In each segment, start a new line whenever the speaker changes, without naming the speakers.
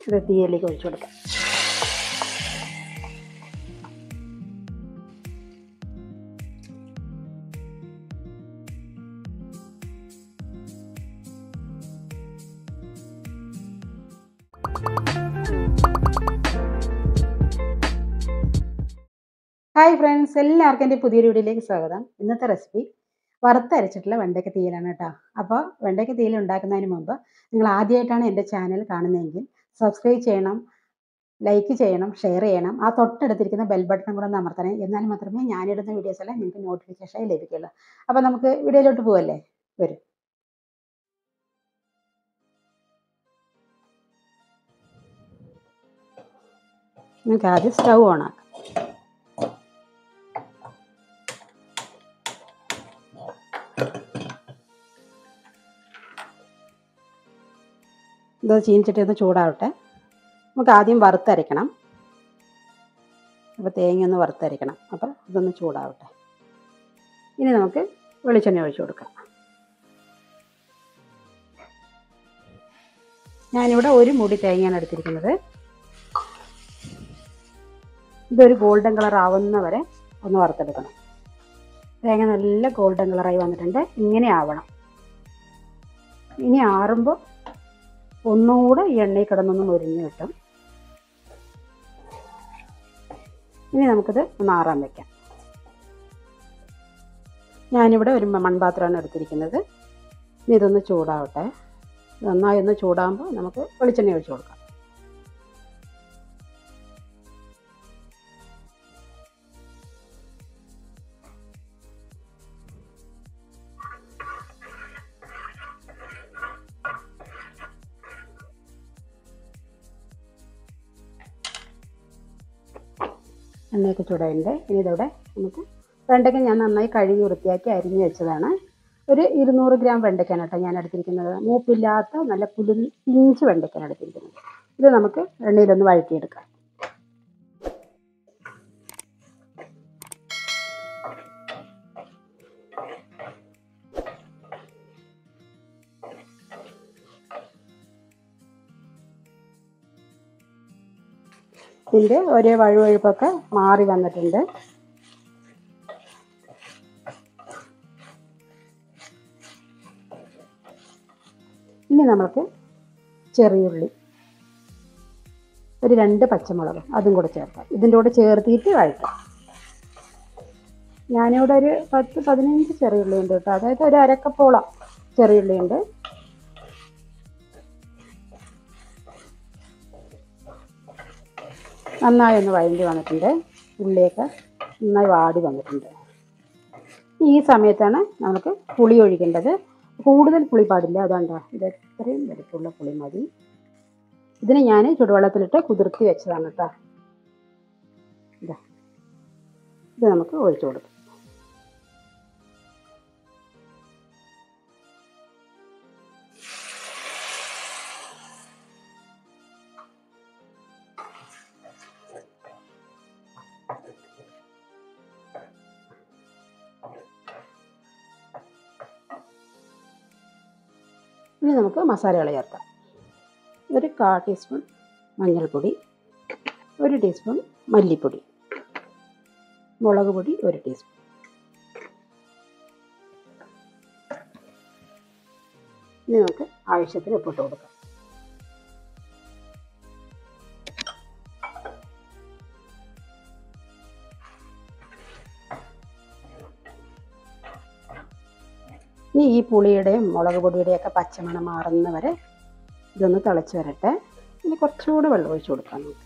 ഇത് തീയിലേക്ക് ഒഴിച്ചു കൊടുക്കാം ഹായ് ഫ്രണ്ട്സ് എല്ലാവർക്കും എൻ്റെ പുതിയൊരു വീഡിയോയിലേക്ക് സ്വാഗതം ഇന്നത്തെ റെസിപ്പി വറുത്തരച്ചിട്ടുള്ള വെണ്ടയ്ക്ക തീയലാണ് കേട്ടോ അപ്പോൾ വെണ്ടയ്ക്ക തീയൽ ഉണ്ടാക്കുന്നതിന് മുമ്പ് നിങ്ങൾ ആദ്യമായിട്ടാണ് എൻ്റെ ചാനൽ കാണുന്നതെങ്കിൽ സബ്സ്ക്രൈബ് ചെയ്യണം ലൈക്ക് ചെയ്യണം ഷെയർ ചെയ്യണം ആ തൊട്ടടുത്തിരിക്കുന്ന ബെൽ ബട്ടൺ കൂടെ ഒന്ന് അമർത്തണേ എന്നാൽ മാത്രമേ ഞാനിടുന്ന വീഡിയോസ് എല്ലാം നിങ്ങൾക്ക് നോട്ടിഫിക്കേഷൻ ലഭിക്കുള്ളൂ അപ്പോൾ നമുക്ക് വീഡിയോയിലോട്ട് പോവല്ലേ വരും നമുക്ക് ആദ്യം സ്റ്റൗ ഓണാക്കാം ഇത് ചീനിച്ചിട്ട് ഒന്ന് ചൂടാവട്ടെ നമുക്ക് ആദ്യം വറുത്തരയ്ക്കണം അപ്പോൾ തേങ്ങ ഒന്ന് വറുത്തരയ്ക്കണം അപ്പോൾ ഇതൊന്ന് ചൂടാവട്ടെ ഇനി നമുക്ക് വെളിച്ചെണ്ണ ഒഴിച്ചു കൊടുക്കാം ഞാനിവിടെ ഒരു മുടി തേങ്ങയാണ് എടുത്തിരിക്കുന്നത് ഇതൊരു ഗോൾഡൻ കളർ ആവുന്ന വരെ ഒന്ന് വറുത്തെടുക്കണം തേങ്ങ നല്ല ഗോൾഡൻ കളറായി വന്നിട്ടുണ്ട് ഇങ്ങനെ ആവണം ഇനി ആറുമ്പോൾ ഒന്നുകൂടെ ഈ എണ്ണയിൽ കിടന്നൊന്ന് മുരിഞ്ഞ് കിട്ടും ഇനി നമുക്കിത് ഒന്ന് ആറാൻ വെക്കാം ഞാനിവിടെ ഒരു മൺപാത്രമാണ് എടുത്തിരിക്കുന്നത് ഇനി ഇതൊന്ന് ചൂടാവട്ടെ നന്നായി ഒന്ന് ചൂടാകുമ്പോൾ നമുക്ക് വെളിച്ചെണ്ണ ഒഴിച്ച് കൊടുക്കാം എണ്ണയൊക്കെ ചൂടായിട്ടുണ്ട് ഇനി ഇതവിടെ നമുക്ക് വെണ്ടയ്ക്ക ഞാൻ നന്നായി കഴുകി വൃത്തിയാക്കി അരിഞ്ഞ് വെച്ചതാണ് ഒരു ഇരുന്നൂറ് ഗ്രാം വെണ്ടയ്ക്കാണ് കേട്ടോ ഞാൻ എടുത്തിരിക്കുന്നത് മൂപ്പില്ലാത്ത നല്ല പുലി പിഞ്ച് വെണ്ടയ്ക്കാണ് എടുത്തിരിക്കുന്നത് ഇത് നമുക്ക് എണ്ണയിലൊന്ന് വഴറ്റിയെടുക്കാം ഇതിൻ്റെ ഒരേ വഴുവഴുപ്പൊക്കെ മാറി വന്നിട്ടുണ്ട് ഇനി നമുക്ക് ചെറിയുള്ളി ഒരു രണ്ട് പച്ചമുളക് അതും കൂടെ ചേർക്കാം ഇതിൻ്റെ കൂടെ ചേർത്തിട്ട് വഴറ്റാം ഞാനിവിടെ ഒരു പത്ത് പതിനഞ്ച് ചെറിയുള്ളി ഉണ്ട് കേട്ടോ അതായത് ഒരു അരക്കപ്പോളം ചെറിയുള്ളി ഉണ്ട് നന്നായി ഒന്ന് വഴണ്ടി വന്നിട്ടുണ്ട് ഉള്ളിയൊക്കെ നന്നായി വാടി വന്നിട്ടുണ്ട് ഈ സമയത്താണ് നമുക്ക് പുളി ഒഴിക്കേണ്ടത് കൂടുതൽ പുളി പാടില്ല അതുകൊണ്ടാ ഇത് എത്രയും വലുപ്പമുള്ള പുളി മതി ഇതിന് ഞാൻ ചുടുവെള്ളത്തിലിട്ട് കുതിർത്തി വെച്ചതാണ് കേട്ടോ ഇതാ ഇത് നമുക്ക് ഒഴിച്ചു കൊടുക്കാം ഇനി നമുക്ക് മസാലകൾ ചേർക്കാം ഒരു കാ ടീസ്പൂൺ മഞ്ഞൾപ്പൊടി ഒരു ടീസ്പൂൺ മല്ലിപ്പൊടി മുളക് പൊടി ഒരു ടീസ്പൂൺ ഇനി നമുക്ക് ആവശ്യത്തിന് ഉപ്പിട്ട് കൊടുക്കാം ഇനി ഈ പുളിയുടെയും മുളക് പൊടിയുടെയും ഒക്കെ പച്ചമണം മാറുന്ന വരെ ഇതൊന്ന് തിളച്ച് വരട്ടെ ഇനി കുറച്ചുകൂടെ വെള്ളം ഒഴിച്ച് കൊടുക്കാം നമുക്ക്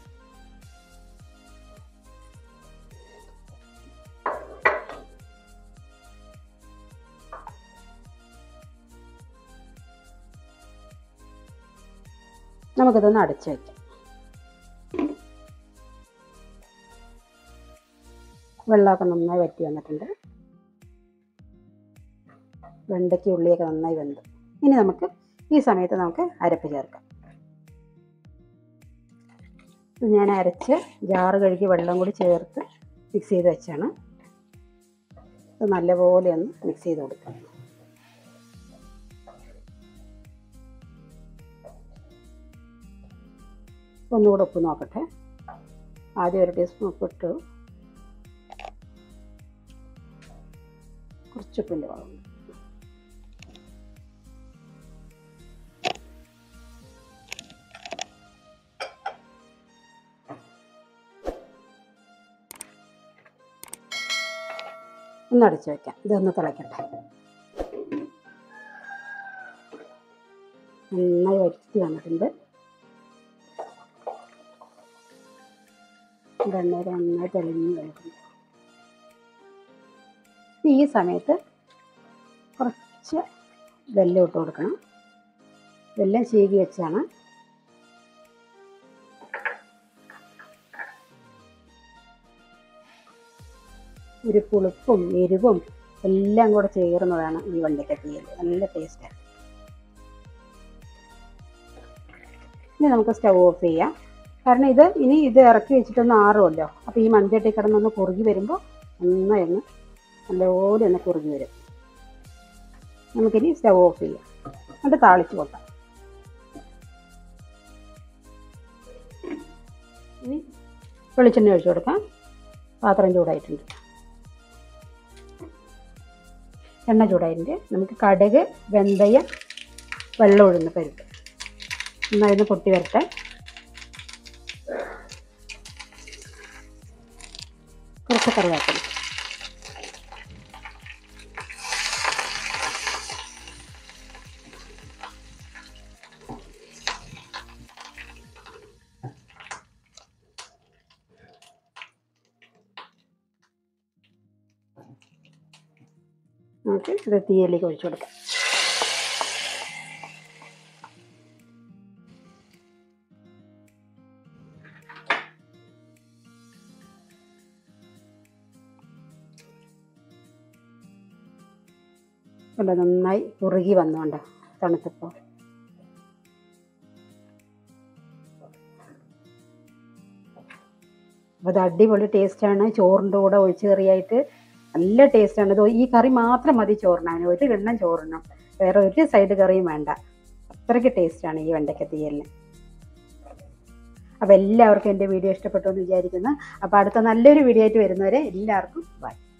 നമുക്കിതൊന്ന് അടച്ചു വയ്ക്കാം വെള്ളമൊക്കെ നന്നായി വറ്റി വന്നിട്ടുണ്ട് വെണ്ടയ്ക്ക് ഉള്ളിയൊക്കെ നന്നായി വെന്ത് ഇനി നമുക്ക് ഈ സമയത്ത് നമുക്ക് അരപ്പ് ചേർക്കാം ഇത് ഞാൻ അരച്ച് ജാറ് കഴുകി വെള്ളം കൂടി ചേർത്ത് മിക്സ് ചെയ്ത് വെച്ചാണ് ഇത് നല്ലപോലെ ഒന്ന് മിക്സ് ചെയ്ത് കൊടുക്കാം ഒന്നുകൂടെ ഉപ്പ് നോക്കട്ടെ ആദ്യം ഒരു ടീസ്പൂൺ ഉപ്പിട്ടു കുറച്ച് ഉപ്പിൻ്റെ കുറവുണ്ട് ഒന്ന് അടച്ചു വെക്കാം ഇതൊന്ന് തിളയ്ക്കട്ടെ നന്നായി വറ്റി വന്നിട്ടുണ്ട് എണ്ണയിൽ നന്നായി തെളിഞ്ഞ് വന്നിട്ടുണ്ട് ഈ സമയത്ത് കുറച്ച് വെല്ലം ഇട്ട് കൊടുക്കണം വെല്ലം ചീകി വെച്ചാണ് ഒരു പുളിപ്പും എരിവും എല്ലാം കൂടെ ചേർന്നതാണ് ഈ വെണ്ടയ്ക്ക തീയൽ നല്ല ടേസ്റ്റാണ് ഇനി നമുക്ക് സ്റ്റവ് ഓഫ് ചെയ്യാം കാരണം ഇത് ഇനി ഇത് ഇറക്കി വെച്ചിട്ടൊന്ന് ആറുമല്ലോ അപ്പോൾ ഈ മൺചട്ടി കിടന്നൊന്ന് കുറുകി വരുമ്പോൾ നന്നായി ഒന്ന് നല്ലപോലെ ഒന്ന് കുറുകി വരും നമുക്കിനി സ്റ്റവ് ഓഫ് ചെയ്യാം എന്നിട്ട് താളിച്ച് കൊട്ടാം ഇനി വെളിച്ചെണ്ണ ഒഴിച്ചു കൊടുക്കാം പാത്രം ചൂടായിട്ടുണ്ട് എണ്ണ ചൂടായിട്ടുണ്ട് നമുക്ക് കടുക് വെന്തയം വെള്ളം ഒഴുന്ന പരിപ്പ് നന്നായി ഒന്ന് പൊട്ടി വരട്ടെ കുറച്ച് കറിവേപ്പില നമുക്ക് ഇത് തീയിലേക്ക് ഒഴിച്ചു കൊടുക്കാം കണ്ടോ നന്നായി കുറുകി വന്നുകൊണ്ട് തണുത്തപ്പോൾ അപ്പോൾ അത് അടിപൊളി ടേസ്റ്റാണ് ചോറിൻ്റെ കൂടെ ഒഴിച്ച് കറിയായിട്ട് നല്ല ടേസ്റ്റാണ് ഇത് ഈ കറി മാത്രം മതി ചോറിനാണ് ഒരു കിണ്ണം ചോറിനും വേറെ ഒരു സൈഡ് കറിയും വേണ്ട അത്രയ്ക്ക് ടേസ്റ്റാണ് ഈ വെണ്ടയ്ക്ക തീയലിന് അപ്പോൾ എല്ലാവർക്കും എൻ്റെ വീഡിയോ ഇഷ്ടപ്പെട്ടു എന്ന് വിചാരിക്കുന്നു അപ്പോൾ അടുത്ത നല്ലൊരു വീഡിയോ ആയിട്ട് വരുന്നവരെ എല്ലാവർക്കും ബൈ